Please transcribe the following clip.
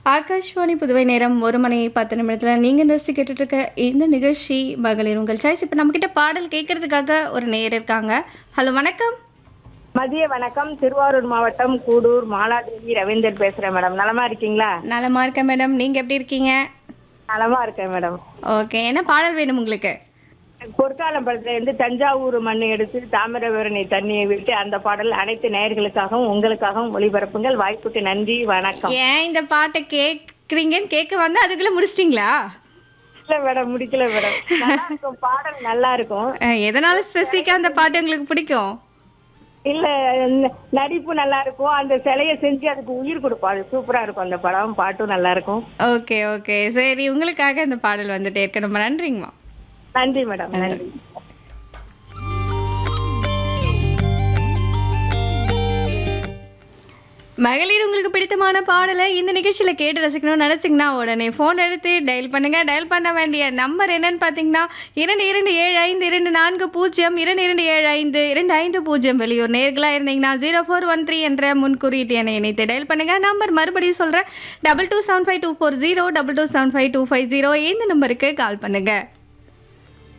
ஆகாஷ்வாணி புதுவை நேரம் ஒரு மணி பத்து நிமிடத்தில் நீங்கள் ரசித்து கேட்டுட்டு இருக்க இந்த நிகழ்ச்சி மகளிர் உங்கள் சாய்ஸ் இப்போ நம்மக்கிட்ட பாடல் கேட்கறதுக்காக ஒரு நேயர் இருக்காங்க ஹலோ வணக்கம் மதிய வணக்கம் திருவாரூர் மாவட்டம் கூடூர் மாலாதேவி ரவீந்தர் பேசுறேன் மேடம் நலமா இருக்கீங்களா நலமா இருக்கேன் மேடம் நீங்கள் எப்படி இருக்கீங்க நலமா இருக்கேன் மேடம் ஓகே என்ன பாடல் வேணும் உங்களுக்கு பொற்காலம் படத்துல இருந்து தஞ்சாவூர் மண்ணை எடுத்து தாமிரபரணி தண்ணியை விட்டு அந்த பாடல் அனைத்து நேயர்களுக்காகவும் உங்களுக்காகவும் ஒளிபரப்புங்கள் வாய்ப்புக்கு நன்றி வணக்கம் ஏன் இந்த பாட்டை கேட்குறீங்கன்னு கேட்க வந்து அதுக்குள்ளே முடிச்சிட்டிங்களா இல்ல மேடம் முடிக்கல மேடம் நல்லா இருக்கும் பாடல் நல்லா இருக்கும் அஹ், எதனால ஸ்பெசிஃபிக்காக அந்த பாட்டு உங்களுக்கு பிடிக்கும் இல்ல ந- நடிப்பு நல்லா இருக்கும் அந்த சிலையை செஞ்சு அதுக்கு உயிர் கொடுக்கும் அது சூப்பரா இருக்கும் அந்த படம் பாட்டும் நல்லா இருக்கும் ஓகே ஓகே சரி உங்களுக்காக இந்த பாடல் வந்துட்டே இருக்கு ரொம்ப நன்றிங்கம்மா நன்றி மேடம் நன்றி மகளிர் உங்களுக்கு பிடித்தமான பாடலை இந்த நிகழ்ச்சியில் கேட்டு ரசிக்கணும்னு நினச்சிங்கன்னா உடனே ஃபோன் எடுத்து டயல் பண்ணுங்க டயல் பண்ண வேண்டிய நம்பர் என்னன்னு பார்த்தீங்கன்னா இரண்டு இரண்டு ஏழு ஐந்து இரண்டு நான்கு பூஜ்ஜியம் இரண்டு இரண்டு ஏழு ஐந்து இரண்டு ஐந்து பூஜ்ஜியம் வெளியூர் நேர்களாக இருந்தீங்கன்னா ஜீரோ ஃபோர் ஒன் த்ரீ என்ற முன்குறியீட்டு எண்ணை இணைத்து டயல் பண்ணுங்க நம்பர் மறுபடியும் சொல்கிறேன் double two seven five two four zero double two seven five two five zero இந்த நம்பருக்கு கால் பண்ணுங்கள்